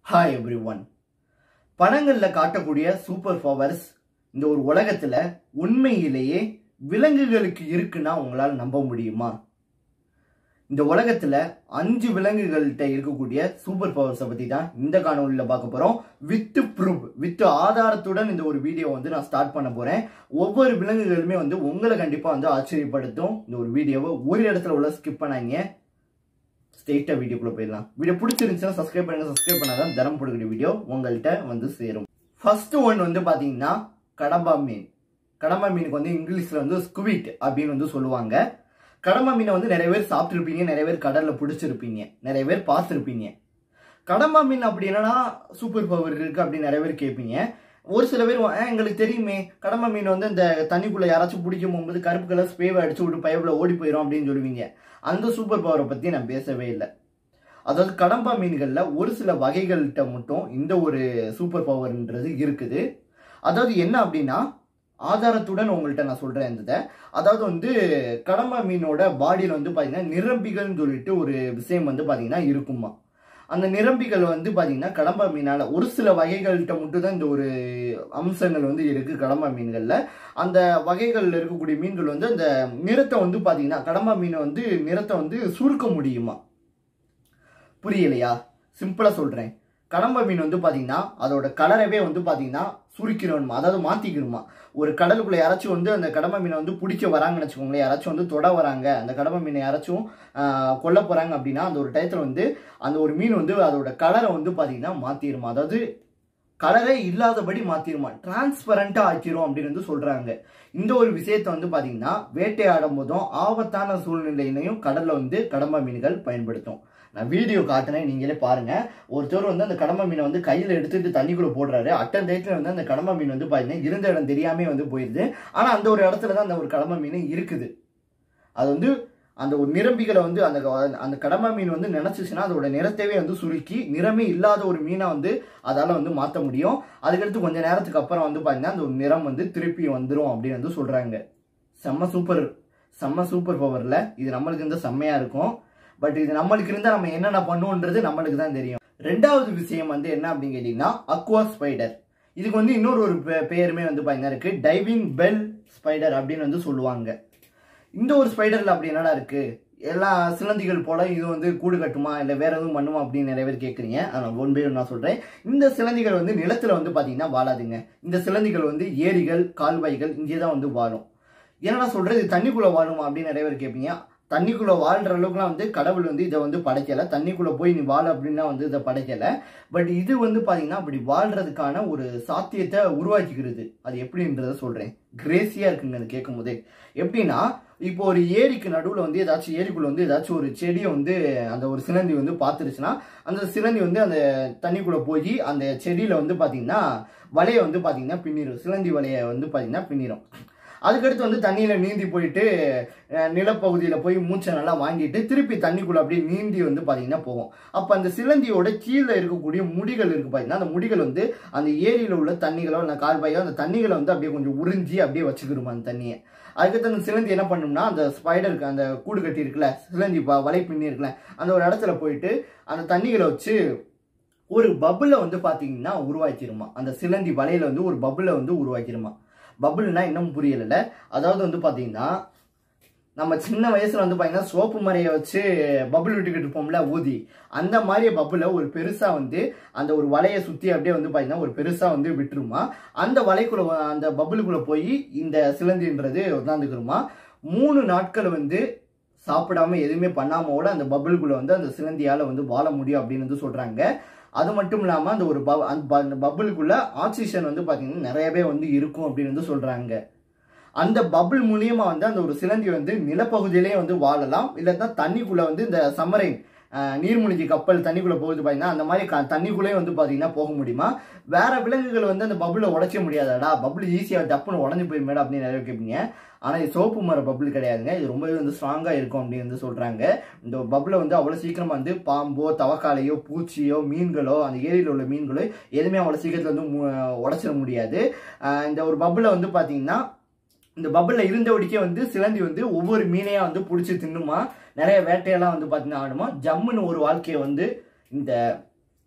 Hi every one படங்களில் காட்டக்கூடிய super powers இந்த ஒரு உலகத்தில் உண்மையிலேயே விலங்குகளுக்கு இருக்குன்னா உங்களால் நம்ப முடியுமா இந்த உலகத்தில் அஞ்சு விலங்குகள்கிட்ட இருக்கக்கூடிய சூப்பர் பவர்ஸை பற்றி தான் இந்த காணொலியில் பார்க்க போகிறோம் வித்து ப்ரூஃப் வித்து ஆதாரத்துடன் இந்த ஒரு வீடியோ வந்து நான் ஸ்டார்ட் பண்ண போகிறேன் ஒவ்வொரு விலங்குகளுமே வந்து உங்களை கண்டிப்பாக வந்து ஆச்சரியப்படுத்தும் இந்த ஒரு வீடியோவை ஒரு இடத்துல உள்ள ஸ்கிப் பண்ணாங்க ஸ்ட்ரெயிட்டாக வீடியோக்குள்ளே போயிடலாம் வீடியோ பிடிச்சிருந்துச்சுன்னா சப்ஸ்கிரைப் பண்ணுங்க சப்ஸ்கிரைப் பண்ணாதான் தினம் போடக்கூடிய வீடியோ உங்கள்கிட்ட வந்து சேரும் ஃபர்ஸ்ட் ஒன் வந்து பார்த்தீங்கன்னா கடம்பா மீன் கடம்பா மீனுக்கு வந்து இங்கிலீஷில் வந்து ஸ்குவிட் அப்படின்னு வந்து சொல்லுவாங்க கடம்பா மீனை வந்து நிறைய பேர் சாப்பிட்ருப்பீங்க நிறைய பேர் கடலில் பிடிச்சிருப்பீங்க நிறைய பேர் பார்த்துருப்பீங்க கடம்பா மீன் அப்படி என்னன்னா சூப்பர் பவர் இருக்கு அப்படின்னு நிறைய பேர் கேட்பீங்க ஒரு சில பேர் "ஆ, எங்களுக்கு தெரியுமே கடம்பா மீன் வந்து இந்த தண்ணிக்குள்ள யாராச்சும் பிடிக்கும் போகும்போது கருப்பு கலர் ஸ்ப்ரேவை அடிச்சு விட்டு பைப்பில் ஓடி போயிடும் அப்படின்னு சொல்லுவீங்க அந்த சூப்பர் பவரை பற்றி நான் பேசவே இல்லை அதாவது கடம்பா மீன்களில் ஒரு சில வகைகள்கிட்ட மட்டும் இந்த ஒரு சூப்பர் பவர்ன்றது இருக்குது அதாவது என்ன அப்படின்னா ஆதாரத்துடன் உங்கள்கிட்ட நான் சொல்கிறேன் இந்த இதை. அதாவது வந்து கடம்பா மீனோட பாடியில் வந்து பார்த்தீங்கன்னா நிரம்பிகள்னு சொல்லிட்டு ஒரு விஷயம் வந்து பார்த்தீங்கன்னா இருக்குமா அந்த நிரம்பிகள் வந்து பார்த்தீங்கன்னா கடம்பா மீனால ஒரு சில வகைகள்கிட்ட மட்டும் தான் இந்த ஒரு அம்சங்கள் வந்து இருக்கு கடம்பா மீன்களில் அந்த வகைகளில் இருக்கக்கூடிய மீன்கள் வந்து அந்த நிறத்தை வந்து பார்த்தீங்கன்னா கடம்பா மீனை வந்து நிறத்தை வந்து சுருக்க முடியுமா புரியலையா சிம்பிளாக சொல்கிறேன் கடம்பா மீன் வந்து பார்த்தீங்கன்னா அதோட கலரவே வந்து பார்த்தீங்கன்னா சுருக்கிறோமா அதாவது மாற்றிக்கணுமா ஒரு கடலுக்குள்ள யாராச்சும் வந்து அந்த கடம்பா மீனை வந்து பிடிக்க வராங்கன்னு வச்சுக்கோங்களேன் யாராச்சும் வந்து தொட வராங்க அந்த கடம்பா மீனை யாராச்சும் ஆஹ், கொல்ல போகிறாங்க அப்படின்னா அந்த ஒரு டயத்தில் வந்து அந்த ஒரு மீன் வந்து அதோட கலரை வந்து பார்த்தீங்கன்னா மாற்றிடுமா அதாவது கலரே இல்லாதபடி மாற்றிடுமா டிரான்ஸ்பரண்ட்டாக ஆக்கிரும் அப்படின்னு வந்து சொல்கிறாங்க இந்த ஒரு விஷயத்தை வந்து பார்த்தீங்கன்னா வேட்டையாடும் போதும் ஆபத்தான சூழ்நிலையிலையும் கடலில் வந்து கடம்பா மீன்கள் பயன்படுத்தும் நான் வீடியோ காட்டுனேன் நீங்களே பாருங்க ஒருத்தர் வந்து அந்த கடம்பா மீனை வந்து கையில் எடுத்துட்டு தண்ணிக்குள்ள போடுறாரு அட்டன் டயத்தில் வந்து அந்த கடம்பா மீன் வந்து பார்த்தீங்கன்னா இருந்த இடம் தெரியாமே வந்து போயிடுது ஆனால் அந்த ஒரு இடத்துல தான் அந்த ஒரு கடம்பா மீன் இருக்குது அது வந்து அந்த ஒரு நிரம்பிகளை வந்து அந்த க- அந்த கடம்பா மீன் வந்து நினைச்சிச்சுன்னா அதோட நிறத்தையே வந்து சுருக்கி நிறமே இல்லாத ஒரு மீனை வந்து அதால வந்து மாற்ற முடியும் அதுக்கடுத்து கொஞ்ச நேரத்துக்கு அப்புறம் வந்து பார்த்தீங்கன்னா அந்த ஒரு நிறம் வந்து திருப்பி வந்துடும் அப்படின்னு வந்து சொல்றாங்க செம்ம சூப்பர் செம்ம சூப்பர் பவர்ல இது நம்மளுக்கு இருந்தால் செம்மையா இருக்கும் பட் இது நம்மளுக்கு இருந்தால் நம்ம என்னென்ன பண்ணுவோன்றது நம்மளுக்கு தான் தெரியும் ரெண்டாவது விஷயம் வந்து என்ன அப்படின்னு கேட்டிங்கன்னா அக்வா ஸ்பைடர் இதுக்கு வந்து இன்னொரு ஒரு பெ- பெயருமே வந்து பார்த்தீங்கன்னா இருக்கு டைவிங் பெல் ஸ்பைடர் அப்படின்னு வந்து சொல்லுவாங்க இந்த ஒரு ஸ்பைடர்ல அப்படி என்னடா இருக்கு எல்லா சிலந்திகள் போல இது வந்து கூடு கட்டுமா இல்லை வேற எதுவும் பண்ணுமா அப்படின்னு நிறைய பேர் கேட்குறீங்க ஆனால் ஒன் பை ஒன் நான் சொல்றேன் இந்த சிலந்திகள் வந்து நிலத்துல வந்து பார்த்தீங்கன்னா வாழாதுங்க இந்த சிலந்திகள் வந்து ஏரிகள் கால்வாய்கள் இங்கே தான் வந்து வாழும் என்னடா சொல்றது இது தண்ணிக்குள்ள வாழுமா அப்படின்னு நிறைய பேர் கேட்பீங்க தண்ணிக்குள்ள வாழ்ற அளவுக்குலாம் வந்து கடவுள் வந்து இதை வந்து படைக்கல தண்ணிக்குள்ள போய் நீ வாழ அப்படின்னா வந்து இதை படைக்கல பட் இது வந்து பாத்தீங்கன்னா அப்படி வாழ்றதுக்கான ஒரு சாத்தியத்தை உருவாக்கிக்கிறது அது எப்படின்றத சொல்றேன் கிரேசியா இருக்குங்க அது கேட்கும் போதே எப்படின்னா இப்போ ஒரு ஏரிக்கு நடுவில் வந்து ஏதாச்சும் ஏரிக்குள்ள வந்து ஏதாச்சும் ஒரு செடியை வந்து அந்த ஒரு சிலந்தி வந்து பார்த்துருச்சுன்னா அந்த சிலந்தி வந்து அந்த தண்ணிக்குள்ள போய் அந்த செடியில வந்து பாத்தீங்கன்னா வலையை வந்து பாத்தீங்கன்னா பின்னிரும் சிலந்தி வலையை வந்து பாத்தீங்கன்னா பின்னிரும் அதுக்கடுத்து வந்து தண்ணியில நீந்தி போயிட்டு அஹ், நிலப்பகுதியில போய் மூச்சை நல்லா வாங்கிட்டு திருப்பி தண்ணிக்குள்ள அப்படியே நீந்தி வந்து பாத்தீங்கன்னா போகும் அப்ப அந்த சிலந்தியோட கீழே இருக்கக்கூடிய முடிகள் இருக்கு பாத்தீங்கன்னா அந்த முடிகள் வந்து அந்த ஏரியில உள்ள தண்ணிகளோ அந்த கால்வாயோ அந்த தண்ணிகளை வந்து அப்படியே கொஞ்சம் உறிஞ்சி அப்படியே வச்சுக்கிருமா அந்த தண்ணியை அதுக்கடுத்து அந்த சிலந்தி என்ன பண்ணும்னா அந்த ஸ்பைடருக்கு அந்த கூடு கட்டி இருக்குல்ல சிலந்தி ப- வலை பின்னி இருக்குல்ல அந்த ஒரு இடத்துல போயிட்டு அந்த தண்ணிகளை வச்சு ஒரு பபுளை வந்து பாத்தீங்கன்னா உருவாக்கிருமா அந்த சிலந்தி வலையில வந்து ஒரு பபுளை வந்து உருவாக்கிருமா பபுள்னா இன்னும் புரியல அதாவது வந்து பாத்தீங்கன்னா நம்ம சின்ன வயசுல வந்து பாத்தீங்கன்னா சோப்பு மரையை வச்சு பபுள் விட்டுக்கிட்டு இருப்போம்ல ஊதி அந்த மாதிரி பபுளை ஒரு பெருசா வந்து அந்த ஒரு வலையை சுத்தி அப்படியே வந்து பாத்தீங்கன்னா ஒரு பெருசா வந்து விட்டுருமா அந்த வலைக்குள்ள வ- அந்த பபுளுக்குள்ள போய் இந்த சிலந்தின்றது உட்காந்துக்கிறோமா மூணு நாட்கள் வந்து சாப்பிடாம எதுவுமே பண்ணாமோட அந்த பபுளுக்குள்ள வந்து அந்த சிலந்தியால வந்து வாழ முடியும் அப்படின்னு வந்து சொல்றாங்க அது மட்டும் இல்லாம அந்த ஒரு ப- அந்த ப- அந்த பபுளுக்குள்ள ஆக்சிஜன் வந்து பாத்தீங்கன்னா நிறையவே வந்து இருக்கும் அப்படின்னு வந்து சொல்றாங்க அந்த பபுள் மூலியமா வந்து அந்த ஒரு சிலந்தி வந்து நிலப்பகுதியிலேயே வந்து வாழலாம் இல்லைன்னா தண்ணிக்குள்ள வந்து இந்த சமரைன் நீர்மூழ்கி கப்பல் தண்ணிக்குள்ள போகுது பாத்தீங்கன்னா அந்த மாதிரி க- தண்ணிக்குள்ளே வந்து பாத்தீங்கன்னா போக முடியுமா வேற விலங்குகள் வந்து அந்த பபுளை உடைக்க முடியாதாடா பபுள் ஈஸியா டப்புன்னு உடஞ்சு போயிருமேடா அப்படின்னு நிறைய பேர் கேட்பீங்க ஆனா இது சோப்பு மர பபுள் கிடையாதுங்க இது ரொம்பவே வந்து ஸ்ட்ராங்கா இருக்கும் அப்படின்னு வந்து சொல்றாங்க இந்த பபுளை வந்து அவ்வளவு சீக்கிரமா வந்து பாம்போ தவக்காலையோ பூச்சியோ மீன்களோ அந்த ஏரியில உள்ள மீன்களோ எதுவுமே அவ்வளவு சீக்கிரத்துல வந்து மு- உடைச்சிட முடியாது ஆஹ் இந்த ஒரு பபுளை வந்து பாத்தீங்கன்னா இந்த பபுளில் இருந்தபடிக்கே வந்து சிலந்தி வந்து ஒவ்வொரு மீனையா வந்து பிடிச்சி தின்னுமா நிறைய வேட்டையெல்லாம் வந்து பார்த்தீங்கன்னா ஆடுமா ஜம்முன்னு ஒரு வாழ்க்கையை வந்து இந்த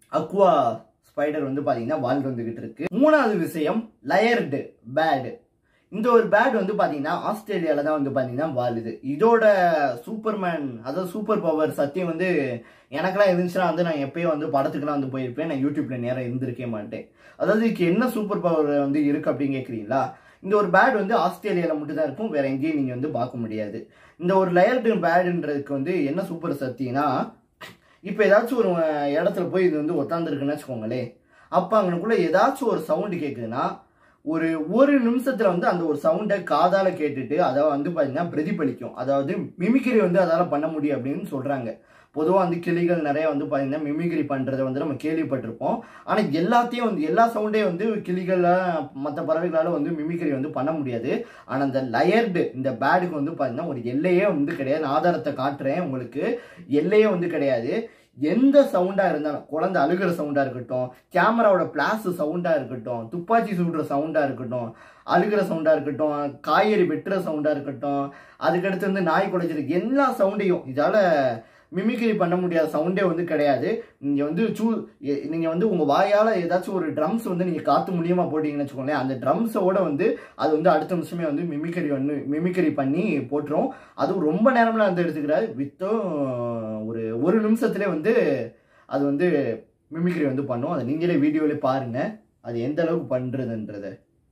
அக்வா ஸ்பைடர் வந்து பாத்தீங்கன்னா வாழ்ந்து வந்துகிட்டு இருக்கு மூணாவது விஷயம் லயர்டு பேடு இந்த ஒரு பேட் வந்து பாத்தீங்கன்னா ஆஸ்திரேலியால தான் வந்து பாத்தீங்கன்னா வாழுது இதோட சூப்பர்மேன் அதாவது சூப்பர் பவர் சத்தியம் வந்து எனக்கெல்லாம் இருந்துச்சுன்னா வந்து நான் எப்பயும் வந்து படத்துக்குலாம் வந்து போயிருப்பேன் நான் யூடியூப்ல நேரம் இருந்திருக்கே மாட்டேன் அதாவது இதுக்கு என்ன சூப்பர் பவர் வந்து இருக்கு அப்படின்னு கேக்குறீங்களா இந்த ஒரு பேட் வந்து ஆஸ்திரேலியால மட்டும் தான் இருக்கும் வேற எங்கேயும் நீங்க வந்து பார்க்க முடியாது இந்த ஒரு லயர்டு பேடுன்றதுக்கு வந்து என்ன சூப்பர் சக்தினா இப்போ ஏதாச்சும் ஒரு அஹ், இடத்துல போய் இது வந்து உட்காந்துருக்குன்னு வச்சுக்கோங்களேன் அப்போ அங்கனுக்குள்ள ஏதாச்சும் ஒரு சவுண்டு கேட்குதுன்னா ஒரு ஒரு நிமிஷத்துல வந்து அந்த ஒரு சவுண்டை காதால கேட்டுட்டு அதை வந்து பார்த்தீங்கன்னா பிரதிபலிக்கும் அதாவது மிமிக்ரி வந்து அதால பண்ண முடியும் அப்படின்னு சொல்றாங்க பொதுவாக வந்து கிளிகள் நிறைய வந்து பார்த்தீங்கன்னா மிமிக்ரி பண்ணுறதை வந்து நம்ம கேள்விப்பட்டிருப்போம் ஆனால் எல்லாத்தையும் வந்து எல்லா சவுண்டையும் வந்து கிளிகள மற்ற பறவைகளால வந்து மிமிக்ரி வந்து பண்ண முடியாது ஆனால் இந்த லயர்டு இந்த பேடுக்கு வந்து பார்த்தீங்கன்னா ஒரு எல்லையே வந்து கிடையாது நான் ஆதாரத்தை காட்டுறேன் உங்களுக்கு எல்லையே வந்து கிடையாது எந்த சவுண்டா இருந்தாலும் குழந்தை அழுகிற சவுண்டா இருக்கட்டும் கேமராவோட பிளாஸ் சவுண்டா இருக்கட்டும் துப்பாக்கி சுடுற சவுண்டா இருக்கட்டும் அழுகிற சவுண்டா இருக்கட்டும் காய்கறி வெட்டுற சவுண்டா இருக்கட்டும் அதுக்கடுத்து வந்து நாய் குலைச்சிருக்கு எல்லா சவுண்டையும் இதால மிமிக்ரி பண்ண முடியாத சவுண்டே வந்து கிடையாது நீங்க வந்து சூ எ- நீங்க வந்து உங்க வாயால ஏதாச்சும் ஒரு ட்ரம்ஸ் வந்து நீங்க காத்து மூலியமா போட்டீங்கன்னு வச்சுக்கோங்களேன் அந்த ட்ரம்ஸோட வந்து அது வந்து அடுத்த நிமிஷமே வந்து மிமிக்ரி வந்து மிமிக்ரி பண்ணி போட்டுரும் அதுவும் ரொம்ப நேரம்லாம் வந்து எடுத்துக்கிறாரு வித்தும் ஒரு ஒரு நிமிஷத்துலேயே வந்து அது வந்து மிமிக்ரி வந்து பண்ணும் அதை நீங்களே வீடியோவிலே பாருங்க அது எந்த அளவுக்கு பண்றதுன்றத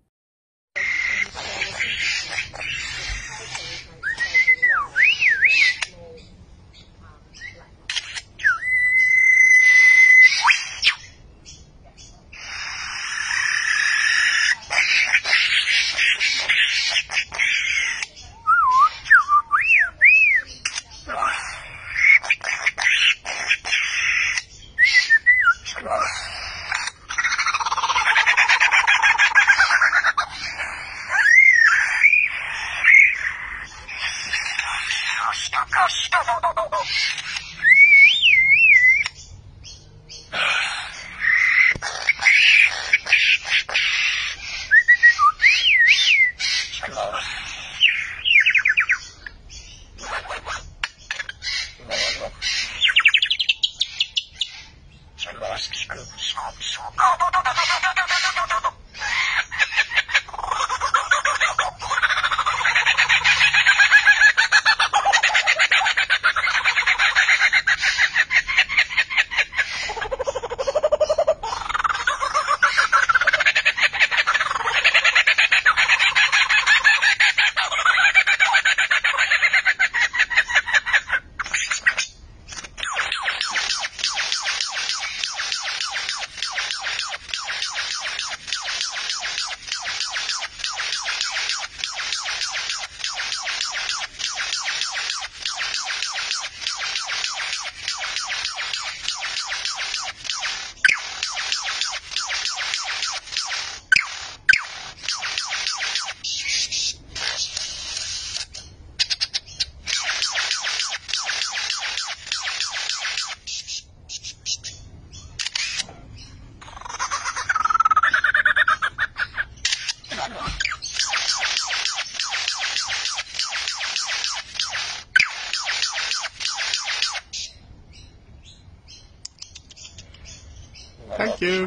Thank you.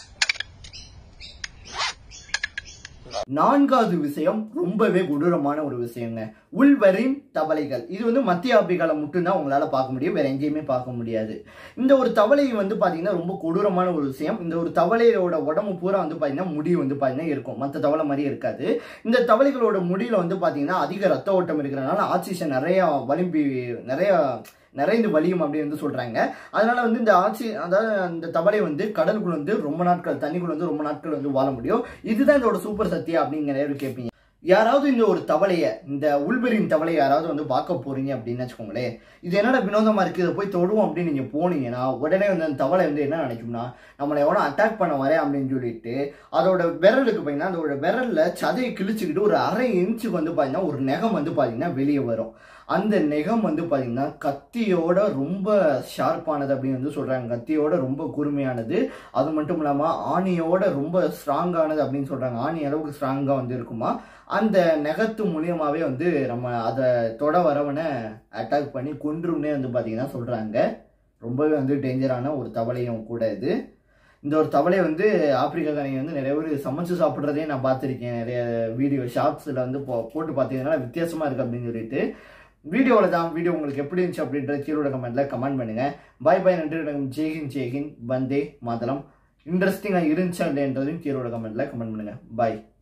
நான்காவது விஷயம் ரொம்பவே கொடூரமான ஒரு விஷயங்க உள்வரின் தவளைகள் இது வந்து மத்திய ஆப்பிரிக்கால மட்டும்தான் உங்களால பார்க்க முடியும் வேற எங்கேயுமே பார்க்க முடியாது இந்த ஒரு தவளை வந்து பாத்தீங்கன்னா ரொம்ப கொடூரமான ஒரு விஷயம் இந்த ஒரு தவளையோட உடம்பு பூரா வந்து பாத்தீங்கன்னா முடி வந்து பாத்தீங்கன்னா இருக்கும் மற்ற தவளை மாதிரி இருக்காது இந்த தவளைகளோட முடியில வந்து பாத்தீங்கன்னா அதிக ரத்த ஓட்டம் இருக்கிறனால ஆக்சிஜன் நிறைய வலிம்பி நிறைய நிறைந்து வலியும் அப்படின்னு வந்து சொல்றாங்க அதனால வந்து இந்த ஆட்சி அதாவது அந்த தவளை வந்து கடலுக்குள்ள வந்து ரொம்ப நாட்கள் தண்ணிக்குள்ள வந்து ரொம்ப நாட்கள் வந்து வாழ முடியும் இதுதான் இதோட சூப்பர் சக்தியா அப்படிங்கிற நிறைய பேர் கேட்பீங்க யாராவது இந்த ஒரு தவளைய இந்த உள்பெரியின் தவளையை யாராவது வந்து பார்க்க போறீங்க அப்படின்னு வச்சுக்கோங்களேன் இது என்னடா வினோதமா இருக்கு இதை போய் தொடுவோம் அப்படின்னு நீங்க போனீங்கன்னா உடனே வந்து அந்த தவளை வந்து என்ன நினைக்கும்னா நம்மளை எவனோ அட்டாக் பண்ண வரேன் அப்படின்னு சொல்லிட்டு அதோட விரலுக்கு பார்த்தீங்கன்னா அதோட விரல்ல சதையை கிழிச்சுக்கிட்டு ஒரு அரை இன்ச்சுக்கு வந்து பார்த்தீங்கன்னா ஒரு நெகம் வந்து பார்த்தீங்கன்னா வெளியே வரும் அந்த நெகம் வந்து பார்த்தீங்கன்னா கத்தியோட ரொம்ப ஷார்ப்பானது அப்படின்னு வந்து சொல்றாங்க கத்தியோட ரொம்ப கூர்மையானது அது மட்டும் இல்லாமல் ஆணியோட ரொம்ப ஸ்ட்ராங்கானது அப்படின்னு சொல்றாங்க ஆணி அளவுக்கு ஸ்ட்ராங்காக வந்து இருக்குமா அந்த நெகத்து மூலியமாவே வந்து நம்ம அதை தொட வரவனை அட்டாக் பண்ணி கொன்றும்னே வந்து பார்த்தீங்கன்னா சொல்றாங்க ரொம்பவே வந்து டேஞ்சரான ஒரு தவளையும் கூட இது இந்த ஒரு தவளை வந்து ஆப்பிரிக்கா கனியை வந்து நிறைய பேர் சமைச்சு சாப்பிட்றதே நான் பார்த்துருக்கேன் நிறைய வீடியோ ஷார்ட்ஸில் வந்து போ போட்டு பார்த்தீங்கன்னா வித்தியாசமாக இருக்குது அப்படின்னு சொல்லிட்டு வீடியோவில் தான் வீடியோ உங்களுக்கு எப்படி இருந்துச்சு அப்படின்ற கீழோட கமெண்ட்டில் கமெண்ட் பண்ணுங்கள் பாய் பாய் நன்றி வணக்கம் ஜெய்ஹிந்த் ஜெய்ஹிந்த் வந்தே மாதளம் இன்ட்ரெஸ்டிங்காக இருந்துச்சா இல்லைன்றதையும் கீழோட கமெண்ட்டில் கமெண்ட் பண்ணுங்கள் பாய்